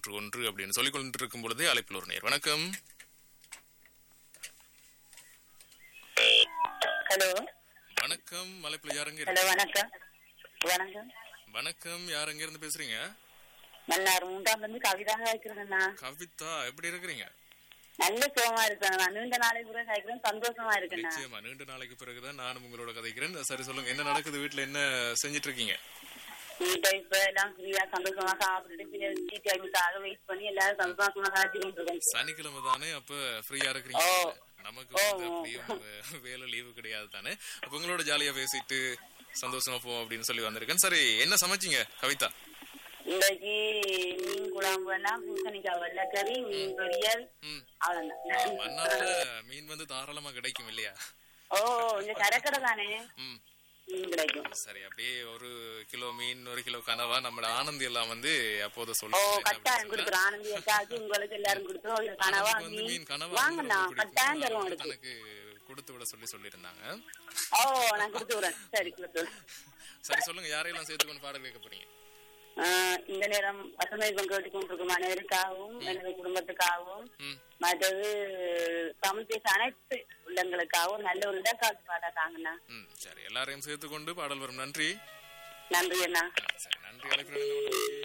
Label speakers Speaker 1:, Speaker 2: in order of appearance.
Speaker 1: மூன்று ஒன்று அப்படின்னு சொல்லிக் கொண்டிருக்கும் பொழுதே அழைப்பில் ஒரு நேர் வணக்கம்
Speaker 2: ஹலோ
Speaker 1: வணக்கம் அழைப்பில் யாருங்க
Speaker 2: ஹலோ வணக்கம் வணக்கம்
Speaker 1: வணக்கம் யாருங்க இருந்து பேசுறீங்க
Speaker 2: மன்னார் மூன்றாம் வந்து கவிதா காய்க்கிறேண்ணா
Speaker 1: கவிதா எப்படி இருக்கிறீங்க
Speaker 2: நல்ல சுகமா இருக்கேன் நான் நீண்ட நாளைக்கு கூட காய்க்கிறேன் சந்தோஷமா இருக்கேண்ணா
Speaker 1: நிச்சயமா நீண்ட நாளைக்கு பிறகுதான் நானும் உங்களோட கதைக்கிறேன் சரி சொல்லுங்க என்ன நடக்குது வீட்டுல என்ன செஞ்சிட்டு இருக்கீங்க
Speaker 2: வீட்டை இப்ப எல்லாம் ஃப்ரீயா சந்தோஷமா சாப்பிட்டுட்டு டீ டைமுக்காக வெயிட் பண்ணி எல்லாரும் சந்தோஷமா காய்ச்சி கொண்டிருக்கேன்
Speaker 1: சனிக்கிழமை தானே அப்ப ஃப்ரீயா இருக்கிறீங்க
Speaker 2: ஓ.
Speaker 1: நமக்கு வந்து அப்படியும் அஹ், வேலை லீவு கிடையாது தானே அப்ப உங்களோட ஜாலியா பேசிட்டு சந்தோஷமா போவோம் அப்படின்னு சொல்லி வந்திருக்கேன் சரி என்ன சமைச்சீங்க கவிதா
Speaker 2: இன்றைக்கு மீன் குழம்புனா பூசணிக்காய் வெள்ளக்கறி மீன் பொரியல்
Speaker 1: ம்
Speaker 2: அவ்வளவுதான்
Speaker 1: மன்னார்ல மீன் வந்து தாராளமா கிடைக்கும் இல்லையா
Speaker 2: ஓ இந்த கரைக்கடை தானே
Speaker 1: ம்
Speaker 2: மீன் கிடைக்கும்
Speaker 1: சரி அப்படியே ஒரு கிலோ மீன் ஒரு கிலோ கனவா நம்மளோட ஆனந்தி எல்லாம் வந்து அப்போது
Speaker 2: ஓ
Speaker 1: சொல்லுங்க
Speaker 2: கட்டாயம் கொடுக்குறோம் ஆனந்தி அக்காவுக்கு உங்களுக்கு எல்லாரும் கொடுத்துரும் ஒரு கனவா
Speaker 1: நமக்கு வந்து மீன்
Speaker 2: மீன்
Speaker 1: கனவா
Speaker 2: வாங்கண்ணா
Speaker 1: வந்து ரொம்ப
Speaker 2: கட்டாயம்
Speaker 1: பிடிக்கும்.
Speaker 2: தருவோம் எடுத்து
Speaker 1: தனக்கு கொடுத்து விட சொல்லி சொல்லியிருந்தாங்க
Speaker 2: ஓ நான் கொடுத்து விடுறேன் சரி கொடுத்து விடுறேன்.
Speaker 1: சரி சொல்லுங்க யாரையெல்லாம் சேர்த்துக்கொண்டு பாடல் கேட்க போறீங்க
Speaker 2: ஆஹ் இந்த நேரம் பசுமை பங்கேற்று கொண்டிருக்கும் அனைவருக்காகவும் எனது குடும்பத்துக்காகவும்
Speaker 1: ம்
Speaker 2: மற்றது தமிழ் பேச அனைத்து உள்ளங்களுக்காகவும் நல்ல ஒரு இடக்காட்டு பாடா தாங்கண்ணா
Speaker 1: ம் சரி எல்லாரையும் சேர்த்துக்கொண்டு பாடல் வரும் நன்றி
Speaker 2: நன்றி அண்ணா
Speaker 1: சரி நன்றி அழைப்பு